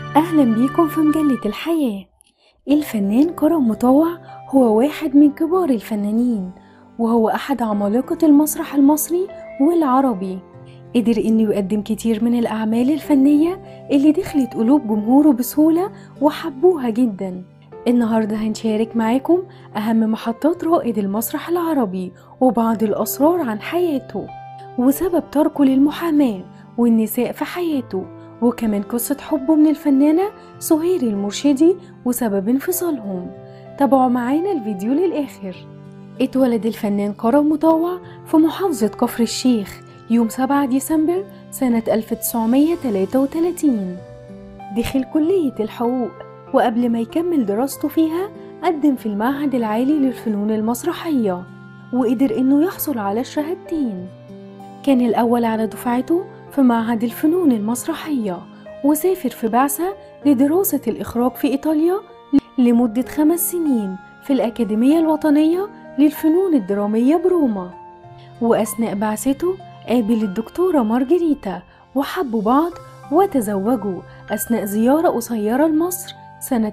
أهلا بيكم في مجلة الحياة الفنان كرم مطوع هو واحد من كبار الفنانين وهو أحد عمالقة المسرح المصري والعربي قدر إنه يقدم كتير من الأعمال الفنية اللي دخلت قلوب جمهوره بسهولة وحبوها جدا النهاردة هنشارك معاكم أهم محطات رائد المسرح العربي وبعض الأسرار عن حياته وسبب تركه للمحاماة والنساء في حياته وكمان قصة حبه من الفنانة سهير المرشدي وسبب انفصالهم تابعوا معانا الفيديو للآخر اتولد الفنان كرم مطوع في محافظة كفر الشيخ يوم 7 ديسمبر سنة 1933 دخل كلية الحقوق وقبل ما يكمل دراسته فيها قدم في المعهد العالي للفنون المسرحية وقدر إنه يحصل على الشهادتين كان الأول على دفعته في معهد الفنون المسرحية وسافر في بعثة لدراسة الإخراج في إيطاليا لمدة خمس سنين في الأكاديمية الوطنية للفنون الدرامية بروما وأثناء بعثته قابل الدكتورة مارجريتا وحبوا بعض وتزوجوا أثناء زيارة قصيرة لمصر سنة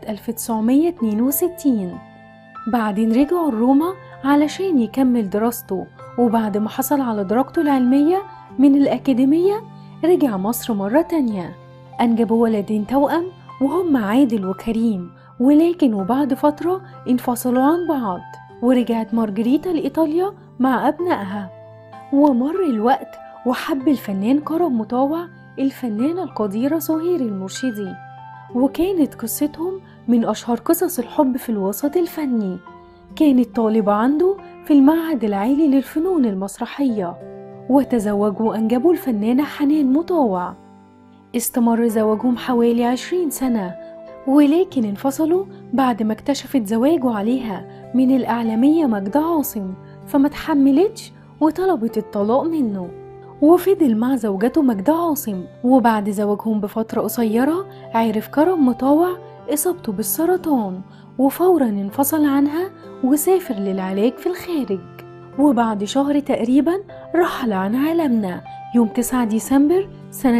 1962 بعدين رجعوا لروما علشان يكمل دراسته وبعد ما حصل على درجته العلمية من الأكاديمية رجع مصر مرة تانية أنجبوا ولدين توأم وهم عادل وكريم ولكن وبعد فترة انفصلوا عن بعض ورجعت مارجريتا لإيطاليا مع أبنائها ومر الوقت وحب الفنان كرم مطاوع الفنانة القديرة سهير المرشدي وكانت قصتهم من أشهر قصص الحب في الوسط الفني كانت طالبة عنده في المعهد العالي للفنون المسرحية وتزوجوا وأنجبوا الفنانة حنان مطاوع استمر زواجهم حوالي عشرين سنة ولكن انفصلوا بعد ما اكتشفت زواجه عليها من الإعلامية مجدة عاصم فما تحملتش وطلبت الطلاق منه وفضل مع زوجته مجدة عاصم وبعد زواجهم بفترة قصيرة عرف كرم مطاوع إصابته بالسرطان وفورا انفصل عنها وسافر للعلاج في الخارج وبعد شهر تقريبا رحل عن عالمنا يوم 9 ديسمبر سنة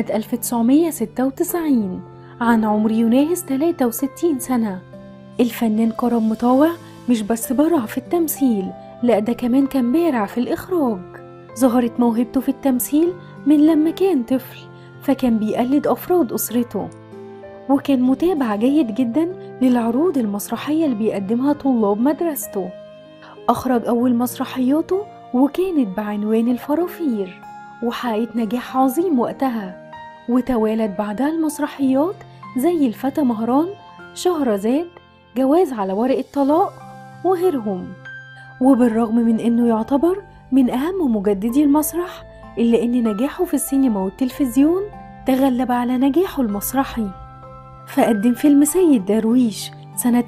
1996 عن عمر يناهز 63 سنة الفنان كرم مطاوع مش بس برع في التمثيل لا ده كمان كان بارع في الإخراج ظهرت موهبته في التمثيل من لما كان طفل فكان بيقلد أفراد أسرته وكان متابع جيد جدا للعروض المسرحية اللي بيقدمها طلاب مدرسته أخرج أول مسرحياته وكانت بعنوان الفرافير وحققت نجاح عظيم وقتها وتوالت بعدها المسرحيات زي الفتى مهران شهرزاد جواز على ورق الطلاق وغيرهم وبالرغم من انه يعتبر من اهم مجددي المسرح الا ان نجاحه في السينما والتلفزيون تغلب على نجاحه المسرحي فقدم فيلم سيد درويش سنة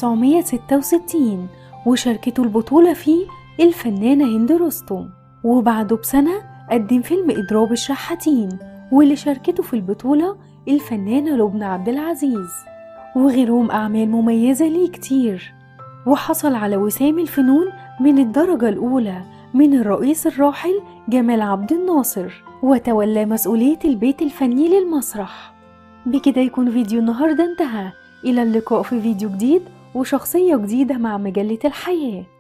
1966 وشاركته البطولة فيه الفنانة هند رستم وبعده بسنة قدم فيلم إضراب الشحاتين واللي شاركته في البطولة الفنانة لبنى عبد العزيز وغيرهم أعمال مميزة ليه كتير وحصل على وسام الفنون من الدرجة الأولى من الرئيس الراحل جمال عبد الناصر وتولى مسؤولية البيت الفني للمسرح بكده يكون فيديو النهاردة انتهى إلى اللقاء في فيديو جديد وشخصية جديدة مع مجلة الحياة